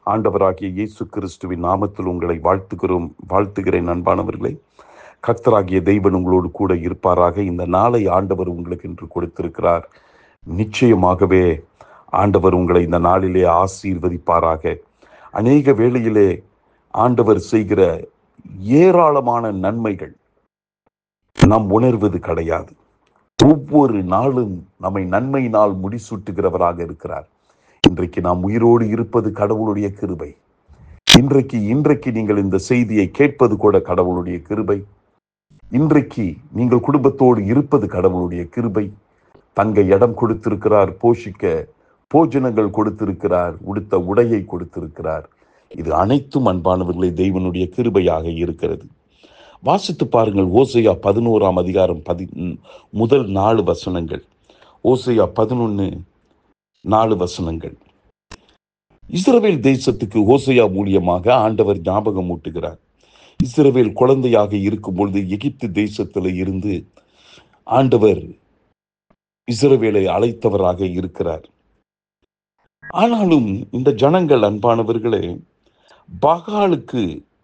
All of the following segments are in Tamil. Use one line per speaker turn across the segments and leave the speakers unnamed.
ஆண்டவராகிய இயேசு கிறிஸ்துவின் நாமத்தில் உங்களை வாழ்த்துகிறோம் வாழ்த்துகிறேன் அன்பானவர்களே கர்த்தராகிய தெய்வன் உங்களோடு கூட இருப்பாராக இந்த நாளை ஆண்டவர் உங்களுக்கு என்று கொடுத்திருக்கிறார் நிச்சயமாகவே ஆண்டவர் உங்களை இந்த நாளிலே ஆசீர்வதிப்பாராக அநேக வேளையிலே ஆண்டவர் செய்கிற ஏராளமான நன்மைகள் நாம் உணர்வது கிடையாது ஒவ்வொரு நாளும் நம்மை நன்மையினால் முடிசூட்டுகிறவராக இருக்கிறார் இன்றைக்கு நாம் உயிரோடு இருப்பது கடவுளுடைய கிருபை இன்றைக்கு இன்றைக்கு நீங்கள் இந்த செய்தியை கேட்பது கூட கடவுளுடைய கிருபை இன்றைக்கு நீங்கள் குடும்பத்தோடு இருப்பது கடவுளுடைய கிருபை தங்க இடம் கொடுத்திருக்கிறார் போஷிக்க போஜனங்கள் கொடுத்திருக்கிறார் உடுத்த உடையை கொடுத்திருக்கிறார் இது அனைத்தும் அன்பானவர்களே தெய்வனுடைய கிருபையாக இருக்கிறது வாசித்து பாருங்கள் ஓசையா பதினோராம் அதிகாரம் பதி முதல் நாலு வசனங்கள் ஓசையா பதினொன்னு நாலு வசனங்கள் இஸ்ரவேல் தேசத்துக்கு ஓசையா மூலியமாக ஆண்டவர் ஞாபகம் ஊட்டுகிறார் இஸ்ரவேல் குழந்தையாக இருக்கும் பொழுது எகிப்து தேசத்தில் இருந்து ஆண்டவர் இஸ்ரவேலை அழைத்தவராக இருக்கிறார் ஆனாலும் இந்த ஜனங்கள் அன்பானவர்களே பாகாலுக்கு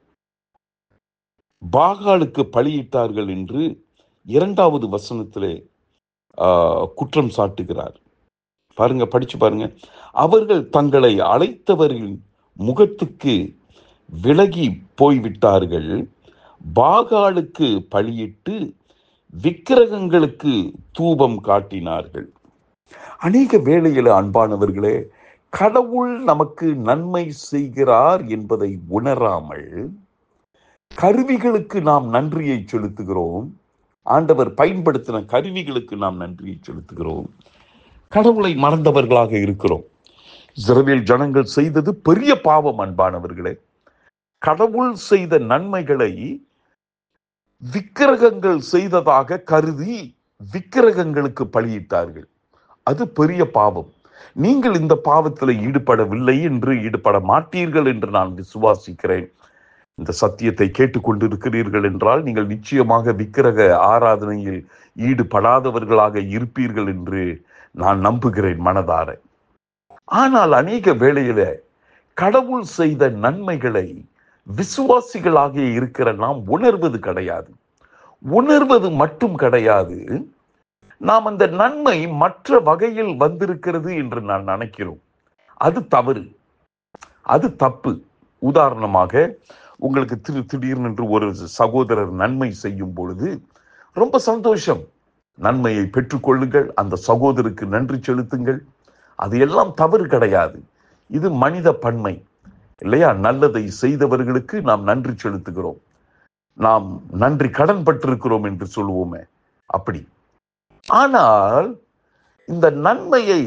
பாகாலுக்கு பலியிட்டார்கள் என்று இரண்டாவது வசனத்திலே ஆஹ், குற்றம் சாட்டுகிறார் பாருங்க படிச்சு பாருங்க அவர்கள் தங்களை அழைத்தவரின் முகத்துக்கு விலகி போய்விட்டார்கள் பாகாலுக்கு பலியிட்டு விக்கிரகங்களுக்கு தூபம் காட்டினார்கள் அநேக வேளையில அன்பானவர்களே கடவுள் நமக்கு நன்மை செய்கிறார் என்பதை உணராமல் கருவிகளுக்கு நாம் நன்றியை செலுத்துகிறோம் ஆண்டவர் பயன்படுத்தின கருவிகளுக்கு நாம் நன்றியை செலுத்துகிறோம் கடவுளை மறந்தவர்களாக இருக்கிறோம் இஸ்ரவேல் ஜனங்கள் செய்தது பெரிய பாவம் அன்பானவர்களே கடவுள் செய்த நன்மைகளை விக்கிரகங்கள் செய்ததாக கருதி விக்கிரகங்களுக்கு பலியிட்டார்கள் அது பெரிய பாவம் நீங்கள் இந்த பாவத்தில் ஈடுபடவில்லை என்று ஈடுபட மாட்டீர்கள் என்று நான் விசுவாசிக்கிறேன் இந்த சத்தியத்தை கேட்டுக்கொண்டிருக்கிறீர்கள் என்றால் நீங்கள் நிச்சயமாக விக்கிரக ஆராதனையில் ஈடுபடாதவர்களாக இருப்பீர்கள் என்று நான் நம்புகிறேன் மனதார ஆனால் அநேக வேளையில கடவுள் செய்த நன்மைகளை விசுவாசிகளாக இருக்கிற நாம் உணர்வது கிடையாது உணர்வது மட்டும் கிடையாது நாம் அந்த நன்மை மற்ற வகையில் வந்திருக்கிறது என்று நான் நினைக்கிறோம் அது தவறு அது தப்பு உதாரணமாக உங்களுக்கு திரு திடீர்னு ஒரு சகோதரர் நன்மை செய்யும் பொழுது ரொம்ப சந்தோஷம் நன்மையை பெற்றுக்கொள்ளுங்கள் அந்த சகோதரருக்கு நன்றி செலுத்துங்கள் அது எல்லாம் தவறு கிடையாது இது மனித பன்மை இல்லையா நல்லதை செய்தவர்களுக்கு நாம் நன்றி செலுத்துகிறோம் நாம் நன்றி கடன் பட்டிருக்கிறோம் என்று சொல்லுவோமே அப்படி ஆனால் இந்த நன்மையை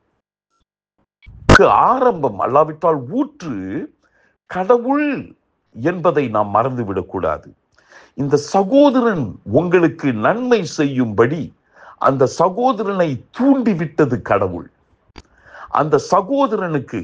க்கு ஆரம்பம் அல்லாவிட்டால் ஊற்று கடவுள் என்பதை நாம் மறந்துவிடக் கூடாது இந்த சகோதரன் உங்களுக்கு நன்மை செய்யும்படி அந்த சகோதரனை தூண்டிவிட்டது கடவுள் அந்த சகோதரனுக்கு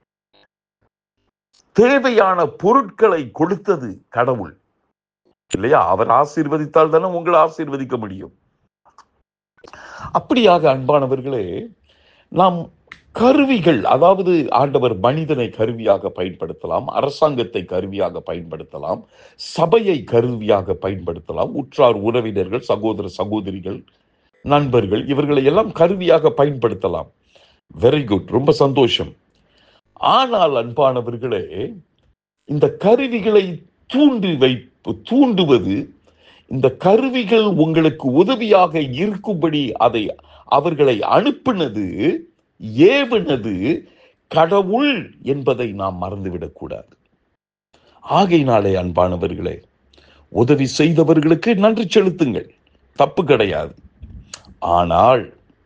தேவையான பொருட்களை கொடுத்தது கடவுள் இல்லையா அவர் ஆசீர்வதித்தால் தானே உங்களை ஆசீர்வதிக்க முடியும் அப்படியாக அன்பானவர்களே நாம் கருவிகள் அதாவது ஆண்டவர் மனிதனை கருவியாக பயன்படுத்தலாம் அரசாங்கத்தை கருவியாக பயன்படுத்தலாம் சபையை கருவியாக பயன்படுத்தலாம் உற்றார் உறவினர்கள் சகோதர சகோதரிகள் நண்பர்கள் இவர்களை எல்லாம் கருவியாக பயன்படுத்தலாம் வெரி குட் ரொம்ப சந்தோஷம் ஆனால் அன்பானவர்களே இந்த கருவிகளை தூண்டி வைப்பு தூண்டுவது இந்த கருவிகள் உங்களுக்கு உதவியாக இருக்கும்படி அதை அவர்களை அனுப்பினது ஏவினது கடவுள் என்பதை நாம் மறந்துவிடக் கூடாது ஆகையினாலே அன்பானவர்களே உதவி செய்தவர்களுக்கு நன்றி செலுத்துங்கள் தப்பு கிடையாது ஆனால்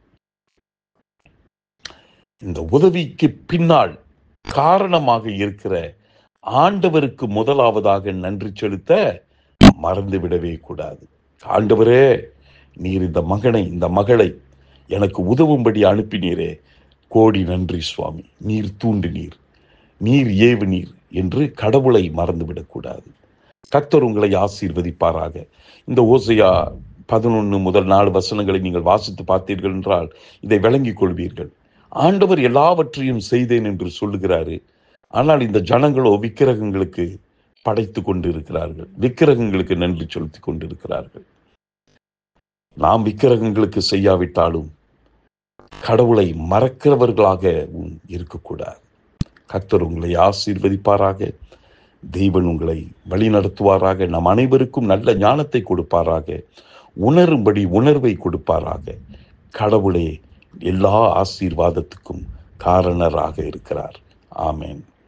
இந்த உதவிக்கு பின்னால் காரணமாக இருக்கிற ஆண்டவருக்கு முதலாவதாக நன்றி செலுத்த மறந்துவிடவே கூடாது ஆண்டவரே நீர் இந்த மகனை இந்த மகளை எனக்கு உதவும்படி அனுப்பினீரே கோடி நன்றி சுவாமி நீர் தூண்டு நீர் நீர் ஏவு நீர் என்று கடவுளை மறந்துவிடக்கூடாது கர்த்தர் உங்களை ஆசீர்வதிப்பாராக இந்த ஓசையா பதினொன்று முதல் நாலு வசனங்களை நீங்கள் வாசித்து பார்த்தீர்கள் என்றால் இதை விளங்கிக் கொள்வீர்கள் ஆண்டவர் எல்லாவற்றையும் செய்தேன் என்று சொல்லுகிறாரு ஆனால் இந்த ஜனங்களோ விக்கிரகங்களுக்கு படைத்து கொண்டு இருக்கிறார்கள் விக்கிரகங்களுக்கு நன்றி செலுத்திக் கொண்டிருக்கிறார்கள் நாம் விக்கிரகங்களுக்கு செய்யாவிட்டாலும் கடவுளை மறக்கிறவர்களாக இருக்கக்கூடாது கர்த்தர் உங்களை ஆசீர்வதிப்பாராக தெய்வன் உங்களை வழி நடத்துவாராக நம் அனைவருக்கும் நல்ல ஞானத்தை கொடுப்பாராக உணரும்படி உணர்வை கொடுப்பாராக கடவுளே எல்லா ஆசீர்வாதத்துக்கும் காரணராக இருக்கிறார் ஆமென்